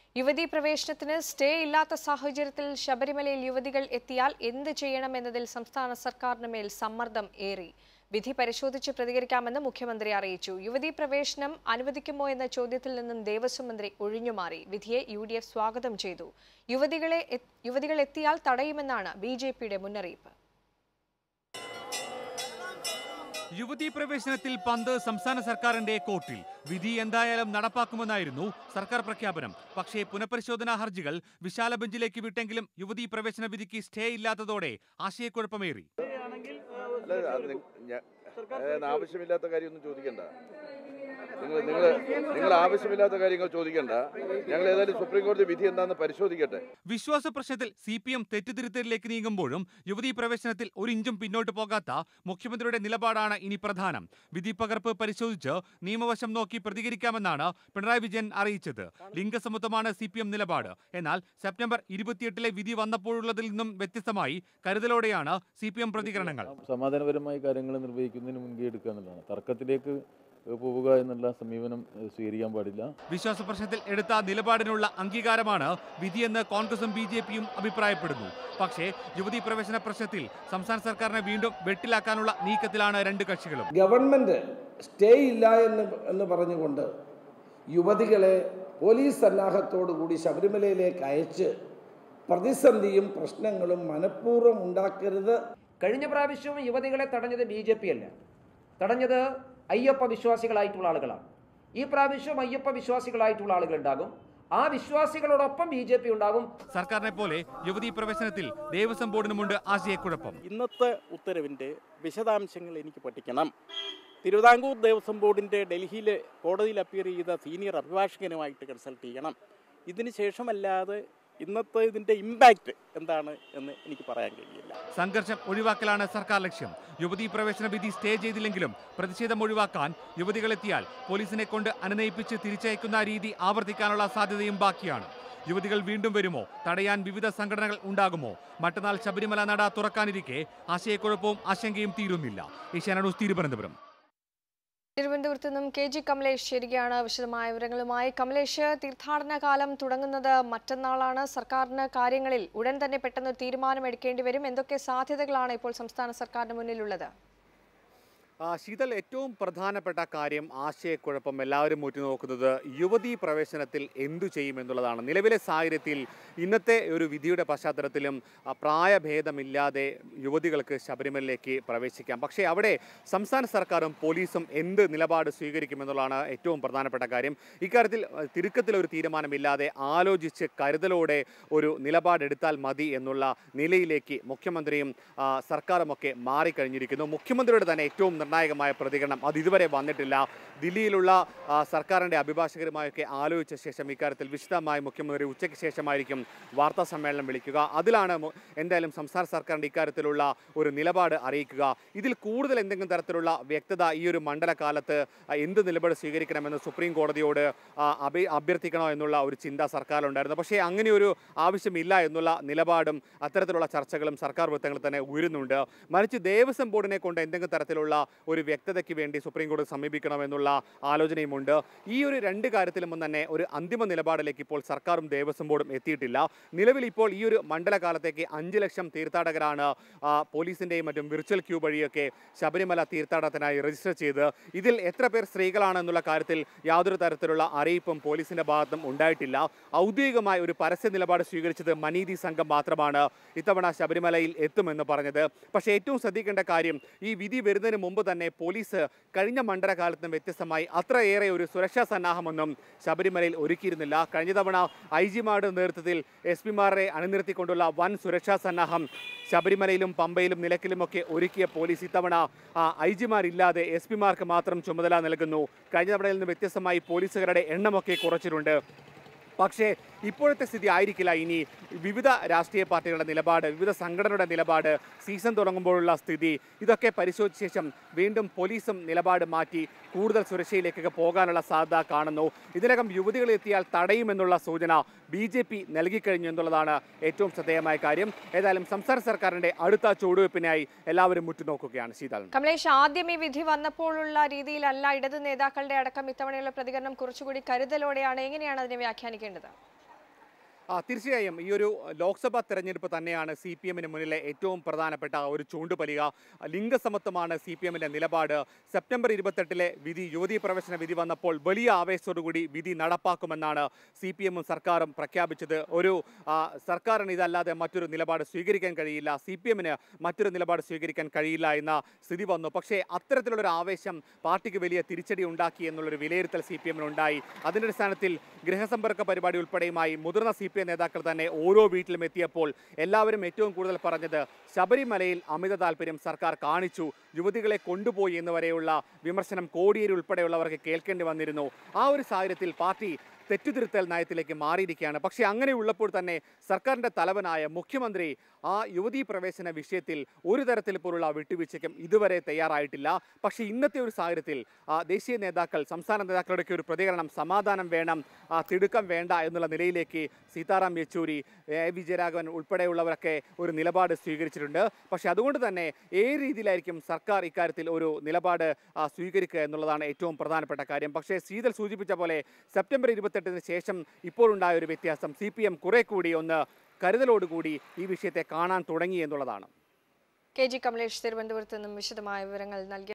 യുവതീ പ്രവേശനത്തിന് സ്റ്റേ ഇല്ലാത്ത സാഹചര്യത്തിൽ ശബരിമലയിൽ യുവതികൾ എത്തിയാൽ എന്ത് ചെയ്യണമെന്നതിൽ സംസ്ഥാന സർക്കാരിന് മേൽ സമ്മർദ്ദം ഏറി വിധി പരിശോധിച്ച് പ്രതികരിക്കാമെന്ന് മുഖ്യമന്ത്രി അറിയിച്ചു യുവതീ പ്രവേശനം അനുവദിക്കുമോ എന്ന ചോദ്യത്തിൽ നിന്നും ദേവസ്വം മന്ത്രി ഒഴിഞ്ഞുമാറി വിധിയെ യു ഡി എഫ് സ്വാഗതം ചെയ്തു യുവതികളെ എ- യുവതികൾ എത്തിയാൽ തടയുമെന്നാണ് ബി ജെ പിയുടെ മുന്നറിയിപ്പ് യുവതീ പ്രവേശനത്തിൽ പന്ത് സംസ്ഥാന സർക്കാരിന്റെ കോർട്ടിൽ വിധി എന്തായാലും നടപ്പാക്കുമെന്നായിരുന്നു സർക്കാർ പ്രഖ്യാപനം പക്ഷേ പുനഃപരിശോധനാ ഹർജികൾ വിശാല ബെഞ്ചിലേക്ക് വിട്ടെങ്കിലും യുവതീ പ്രവേശന വിധിക്ക് സ്റ്റേ ഇല്ലാത്തതോടെ ആശയക്കുഴപ്പമേറി അല്ല അത് നി- ഞ- ഏ, ആവശ്യമില്ലാത്ത കാര്യമൊന്നും ചോദിക്കണ്ട നിങ്ങൾ നിങ്ങൾ നിങ്ങൾ ആവശ്യമില്ലാത്ത കാര്യങ്ങൾ ചോദിക്കണ്ട ഞങ്ങൾ ഏതായാലും സുപ്രീം കോടതി വിധി എന്താണെന്ന് പരിശോധിക്കട്ടെ വിശ്വാസ പ്രശ്നത്തിൽ സി പി എം തെറ്റുതിരുത്തലിലേക്ക് നീങ്ങുമ്പോഴും യുവതീ പ്രവേശനത്തിൽ ഒരു ഇഞ്ചും പിന്നോട്ട് പോകാത്ത മുഖ്യമന്ത്രിയുടെ നിലപാടാണ് ഇനി പ്രധാനം വിധി പകർപ്പ് പരിശോധിച്ച് നിയമവശം നോക്കി പ്രതികരിക്കാമെന്നാണ് പിണറായി വിജയൻ അറിയിച്ചത് ലിംഗസമത്വമാണ് സി പി എം നിലപാട് എന്നാൽ സെപ്റ്റംബർ ഇരുപത്തിയെട്ടിലെ വിധി വന്നപ്പോഴുള്ളതിൽ നിന്നും വ്യത്യസ്തമായി കരുതലോടെയാണ് സി പി എം പ്രതികരണങ്ങൾ സമാധാനപരമായ കാര്യങ്ങൾ നിർവഹിക്കുന്നതിന് മുൻകൈ എടുക്കുക എന്നുള്ളതാണ് തർക്കത്തിലേക്ക് ഏഹ്, പോവുക എന്നുള്ള സമീപനം ഏഹ്, സ്വീകരിക്കാൻ പാടില്ല വിശ്വാസ പ്രശ്നത്തിൽ എടുത്ത നിലപാടിനുള്ള അംഗീകാരമാണ് വിധിയെന്ന് കോൺഗ്രസും ബി ജെ പിയും അഭിപ്രായപ്പെടുന്നു പക്ഷേ യുവതീ പ്രവേശന പ്രശ്നത്തിൽ സംസ്ഥാന സർക്കാരിനെ വീണ്ടും വെട്ടിലാക്കാനുള്ള നീക്കത്തിലാണ് രണ്ട് കക്ഷികളും ഗവൺമെൻറ് സ്റ്റേ ഇല്ല എന്ന് എന്ന് പറഞ്ഞുകൊണ്ട് യുവതികളെ പോലീസ് സന്നാഹത്തോടു കൂടി ശബരിമലയിലേക്ക് അയച്ച് പ്രതിസന്ധിയും പ്രശ്നങ്ങളും മനഃപൂർവ്വം ഉണ്ടാക്കരുത് കഴിഞ്ഞ പ്രാവശ്യവും യുവതികളെ തടഞ്ഞത് ബി ജെ പി അല്ല തടഞ്ഞത് അയ്യപ്പ വിശ്വാസികളായിട്ടുള്ള ആളുകളാണ് ഈ പ്രാവശ്യവും അയ്യപ്പ വിശ്വാസികളായിട്ടുള്ള ആളുകൾ ഉണ്ടാകും ആ വിശ്വാസികളോടൊപ്പം ബി ജെ പി ഉണ്ടാകും സർക്കാരിനെ പോലെ യുവതീ പ്രവേശനത്തിൽ ദേവസ്വം ബോർഡിനുമുണ്ട് ആശയക്കുഴപ്പം ഇന്നത്തെ ഉത്തരവിൻ്റെ വിശദാംശങ്ങൾ എനിക്ക് പഠിക്കണം തിരുവിതാംകൂർ ദേവസ്വം ബോർഡിൻ്റെ ഡൽഹിയിൽ കോടതിയിൽ അപ്പിയർ ചെയ്ത സീനിയർ അഭിഭാഷകനുമായിട്ട് കൺസൾട്ട് ചെയ്യണം ഇതിന് ശേഷമല്ലാതെ ഇന്നത്തെ ഇതിൻ്റെ ഇമ്പാക്റ്റ് എന്താണ് എന്ന് എനിക്ക് പറയാൻ കഴിയില്ല സംഘർഷം ഒഴിവാക്കലാണ് സർക്കാർ ലക്ഷ്യം യുവതീ പ്രവേശന വിധി സ്റ്റേ ചെയ്തില്ലെങ്കിലും പ്രതിഷേധം ഒഴിവാക്കാൻ യുവതികളെത്തിയാൽ പോലീസിനെ കൊണ്ട് അനുനയിപ്പിച്ച് തിരിച്ചയക്കുന്ന രീതി ആവർത്തിക്കാനുള്ള സാധ്യതയും ബാക്കിയാണ് യുവതികൾ വീണ്ടും വരുമോ തടയാൻ വിവിധ സംഘടനകൾ ഉണ്ടാകുമോ മറ്റന്നാൾ ശബരിമല നട തുറക്കാനിരിക്കെ ആശയക്കുഴപ്പവും ആശങ്കയും തീരുന്നില്ല ഏഷ്യാന ന്യൂസ് തിരുവനന്തപുരം തിരുവനന്തപുരത്ത് നിന്നും കെ ജി കമലേഷ് ചേരുകയാണ് വിശദമായ വിവരങ്ങളുമായി കമലേഷ് തീർത്ഥാടന കാലം തുടങ്ങുന്നത് മറ്റന്നാളാണ് സർക്കാരിന് കാര്യങ്ങളിൽ ഉടൻ തന്നെ പെട്ടെന്ന് ഒരു തീരുമാനം എടുക്കേണ്ടി വരും എന്തൊക്കെ സാധ്യതകളാണ് ഇപ്പോൾ സംസ്ഥാന സർക്കാരിന് മുന്നിലുള്ളത് ആ, ശീതൽ ഏറ്റവും പ്രധാനപ്പെട്ട കാര്യം ആശയക്കുഴപ്പം എല്ലാവരും ഉറ്റുനോക്കുന്നത് യുവതീ പ്രവേശനത്തിൽ എന്തു ചെയ്യുമെന്നുള്ളതാണ് നിലവിലെ സാഹചര്യത്തിൽ ഇന്നത്തെ ഒരു വിധിയുടെ പശ്ചാത്തലത്തിലും ആ, പ്രായഭേദമില്ലാതെ യുവതികൾക്ക് ശബരിമലയിലേക്ക് പ്രവേശിക്കാം പക്ഷേ അവിടെ സംസ്ഥാന സർക്കാരും പോലീസും എന്ത് നിലപാട് സ്വീകരിക്കുമെന്നുള്ളതാണ് ഏറ്റവും പ്രധാനപ്പെട്ട കാര്യം ഇക്കാര്യത്തിൽ ആ, തിടുക്കത്തിലൊരു തീരുമാനമില്ലാതെ ആലോചിച്ച് കരുതലോടെ ഒരു നിലപാടെടുത്താൽ മതി എന്നുള്ള നിലയിലേക്ക് മുഖ്യമന്ത്രിയും ആ, സർക്കാരുമൊക്കെ മാറിക്കഴിഞ്ഞിരിക്കുന്നു മുഖ്യമന്ത്രിയുടെ തന്നെ ഏറ്റവും നിർണായകമായ പ്രതികരണം അത് ഇതുവരെ വന്നിട്ടില്ല ദില്ലിയിലുള്ള ആ, സർക്കാരിൻ്റെ അഭിഭാഷകരുമായൊക്കെ ആലോചിച്ച ശേഷം ഇക്കാര്യത്തിൽ വിശദമായി മുഖ്യമന്ത്രി ഉച്ചയ്ക്ക് ശേഷമായിരിക്കും വാർത്താ സമ്മേളനം വിളിക്കുക അതിലാണ് മു- എന്തായാലും സംസ്ഥാന സർക്കാരിൻ്റെ ഇക്കാര്യത്തിലുള്ള ഒരു നിലപാട് അറിയിക്കുക ഇതിൽ കൂടുതൽ എന്തെങ്കിലും തരത്തിലുള്ള വ്യക്തത ഈ ഒരു മണ്ഡലകാലത്ത് ആ, എന്ത് നിലപാട് സ്വീകരിക്കണമെന്ന് സുപ്രീം കോടതിയോട് ആ, അഭി അഭ്യർത്ഥിക്കണോ എന്നുള്ള ഒരു ചിന്ത സർക്കാരിലുണ്ടായിരുന്നു പക്ഷേ അങ്ങനെ ഒരു ആവശ്യമില്ല എന്നുള്ള നിലപാടും അത്തരത്തിലുള്ള ചർച്ചകളും സർക്കാർ വൃത്തങ്ങളിൽ തന്നെ ഉയരുന്നുണ്ട് മറിച്ച് ദേവസ്വം ബോർഡിനെ കൊണ്ട് എന്തെങ്കിലും തരത്തിലുള്ള ഒരു വ്യക്തതയ്ക്ക് വേണ്ടി സുപ്രീം കോടതി സമീപിക്കണമെന്നുള്ള ആലോചനയുമുണ്ട് ഈ ഒരു രണ്ട് കാര്യത്തിലും തന്നെ ഒരു അന്തിമ നിലപാടിലേക്ക് ഇപ്പോൾ സർക്കാരും ദേവസ്വം ബോർഡും എത്തിയിട്ടില്ല നിലവിൽ ഇപ്പോൾ ഈ ഒരു മണ്ഡലകാലത്തേക്ക് അഞ്ച് ലക്ഷം തീർത്ഥാടകരാണ് ആ, പോലീസിൻ്റെയും മറ്റും വിർച്വൽ ക്യൂ വഴിയൊക്കെ ശബരിമല തീർത്ഥാടനത്തിനായി രജിസ്റ്റർ ചെയ്ത് ഇതിൽ എത്ര പേർ സ്ത്രീകളാണെന്നുള്ള കാര്യത്തിൽ യാതൊരു തരത്തിലുള്ള അറിയിപ്പും പോലീസിന്റെ ഭാഗത്തും ഉണ്ടായിട്ടില്ല ഔദ്യോഗികമായ ഒരു പരസ്യ നിലപാട് സ്വീകരിച്ചത് മനീതി സംഘം മാത്രമാണ് ഇത്തവണ ശബരിമലയിൽ എത്തുമെന്ന് പറഞ്ഞത് പക്ഷേ ഏറ്റവും ശ്രദ്ധിക്കേണ്ട കാര്യം ഈ വിധി വരുന്നതിന് മുമ്പ് തന്നെ പോലീസ് കഴിഞ്ഞ മണ്ഡലകാലത്തും വ്യത്യസ്തമായി അത്രയേറെ ഒരു സുരക്ഷാ സന്നാഹമൊന്നും ശബരിമലയിൽ ഒരുക്കിയിരുന്നില്ല കഴിഞ്ഞ തവണ ഐ ജിമാരുടെ നേതൃത്വത്തിൽ എസ് പിമാരെ അണിനിർത്തിക്കൊണ്ടുള്ള വൻ സുരക്ഷാ സന്നാഹം ശബരിമലയിലും പമ്പയിലും നിലയ്ക്കലുമൊക്കെ ഒരുക്കിയ പോലീസ് ഇത്തവണ ഐ ജിമാരില്ലാതെ എസ് പിമാർക്ക് മാത്രം ചുമതല നൽകുന്നു കഴിഞ്ഞ തവണയിൽ നിന്ന് വ്യത്യസ്തമായി പോലീസുകാരുടെ എണ്ണമൊക്കെ കുറച്ചിട്ടുണ്ട് പക്ഷേ ഇപ്പോഴത്തെ സ്ഥിതി ആയിരിക്കില്ല ഇനി വിവിധ രാഷ്ട്രീയ പാർട്ടികളുടെ നിലപാട് വിവിധ സംഘടനയുടെ നിലപാട് സീസൺ തുടങ്ങുമ്പോഴുള്ള സ്ഥിതി ഇതൊക്കെ പരിശോധിച്ച ശേഷം വീണ്ടും പോലീസും നിലപാട് മാറ്റി കൂടുതൽ സുരക്ഷയിലേക്കൊക്കെ പോകാനുള്ള സാധ്യത കാണുന്നു ഇതിനകം യുവതികൾ എത്തിയാൽ തടയുമെന്നുള്ള സൂചന ബി ജെ പി നൽകിക്കഴിഞ്ഞു എന്നുള്ളതാണ് ഏറ്റവും ശ്രദ്ധേയമായ കാര്യം ഏതായാലും സംസ്ഥാന സർക്കാരിന്റെ അടുത്ത ചുവടുവയ്പ്പിനായി എല്ലാവരും മുറ്റുനോക്കുകയാണ് ശീതൾ കമലേഷ് ആദ്യം ഈ വിധി വന്നപ്പോഴുള്ള രീതിയിലല്ല ഇടത് നേതാക്കളുടെ അടക്കം ഇത്തവണയുള്ള പ്രതികരണം കുറച്ചുകൂടി കരുതലോടെയാണ് എങ്ങനെയാണ് അതിനെ വ്യാഖ്യാനിക്കേണ്ടത് ആ, തീർച്ചയായും ഈ ഒരു ലോക്സഭാ തെരഞ്ഞെടുപ്പ് തന്നെയാണ് സി പി എമ്മിന് മുന്നിലെ ഏറ്റവും പ്രധാനപ്പെട്ട ഒരു ചൂണ്ടുപലിക ലിംഗസമത്വമാണ് സി പി എമ്മിന്റെ നിലപാട് സെപ്റ്റംബർ ഇരുപത്തെട്ടിലെ വിധി യുവതീ പ്രവേശന വിധി വന്നപ്പോൾ വലിയ ആവേശത്തോടുകൂടി വിധി നടപ്പാക്കുമെന്നാണ് സി പി എമ്മും സർക്കാരും പ്രഖ്യാപിച്ചത് ഒരു ആ, സർക്കാരിന് ഇതല്ലാതെ മറ്റൊരു നിലപാട് സ്വീകരിക്കാൻ കഴിയില്ല സി പി എമ്മിന് മറ്റൊരു നിലപാട് സ്വീകരിക്കാൻ കഴിയില്ല എന്ന സ്ഥിതി വന്നു പക്ഷേ അത്തരത്തിലുള്ളൊരു ആവേശം പാർട്ടിക്ക് വലിയ തിരിച്ചടി ഉണ്ടാക്കി എന്നുള്ളൊരു വിലയിരുത്തൽ സി പി എമ്മിനുണ്ടായി അതിൻ്റെ അടിസ്ഥാനത്തിൽ ഗൃഹസമ്പർക്ക പരിപാടി ഉൾപ്പെടെയുമായി മുതിർന്ന സി പി എം നേതാക്കൾ തന്നെ ഓരോ വീട്ടിലും എത്തിയപ്പോൾ എല്ലാവരും ഏറ്റവും കൂടുതൽ പറഞ്ഞത് ശബരിമലയിൽ അമിത താല്പര്യം സർക്കാർ കാണിച്ചു യുവതികളെ കൊണ്ടുപോയി എന്നുവരെയുള്ള വിമർശനം കോടിയേരി ഉൾപ്പെടെയുള്ളവർക്ക് കേൾക്കേണ്ടി വന്നിരുന്നു ആ ഒരു സാഹചര്യത്തിൽ പാർട്ടി തെറ്റുതിരുത്തൽ നയത്തിലേക്ക് മാറിയിരിക്കുകയാണ് പക്ഷേ അങ്ങനെയുള്ളപ്പോൾ തന്നെ സർക്കാരിൻ്റെ തലവനായ മുഖ്യമന്ത്രി ആ യുവതീ പ്രവേശന വിഷയത്തിൽ ഒരു തരത്തിൽ പോലുള്ള വിട്ടുവീഴ്ചയ്ക്കും ഇതുവരെ തയ്യാറായിട്ടില്ല പക്ഷേ ഇന്നത്തെ ഒരു സാഹചര്യത്തിൽ ആ, ദേശീയ നേതാക്കൾ സംസ്ഥാന നേതാക്കളുടെയൊക്കെ ഒരു പ്രതികരണം സമാധാനം വേണം ആ, തിടുക്കം വേണ്ട എന്നുള്ള നിലയിലേക്ക് സീതാറാം യെച്ചൂരി എ വിജയരാഘവൻ ഉൾപ്പെടെയുള്ളവരൊക്കെ ഒരു നിലപാട് സ്വീകരിച്ചിട്ടുണ്ട് പക്ഷേ അതുകൊണ്ട് തന്നെ ഏത് രീതിയിലായിരിക്കും സർക്കാർ ഇക്കാര്യത്തിൽ ഒരു നിലപാട് ആ, സ്വീകരിക്കുക എന്നുള്ളതാണ് ഏറ്റവും പ്രധാനപ്പെട്ട കാര്യം പക്ഷേ ശീതൽ സൂചിപ്പിച്ച പോലെ സെപ്റ്റംബർ ഇരുപത്തെട്ടിന് ശേഷം ഇപ്പോഴുണ്ടായ ഒരു വ്യത്യാസം സി പി എം കുറെ കൂടി ഒന്ന് കരുതലോടുകൂടി ഈ വിഷയത്തെ കാണാൻ തുടങ്ങി എന്നുള്ളതാണ് കെ ജി കമലേഷ് തിരുവനന്തപുരത്ത് നിന്നും വിശദമായ വിവരങ്ങൾ നൽകി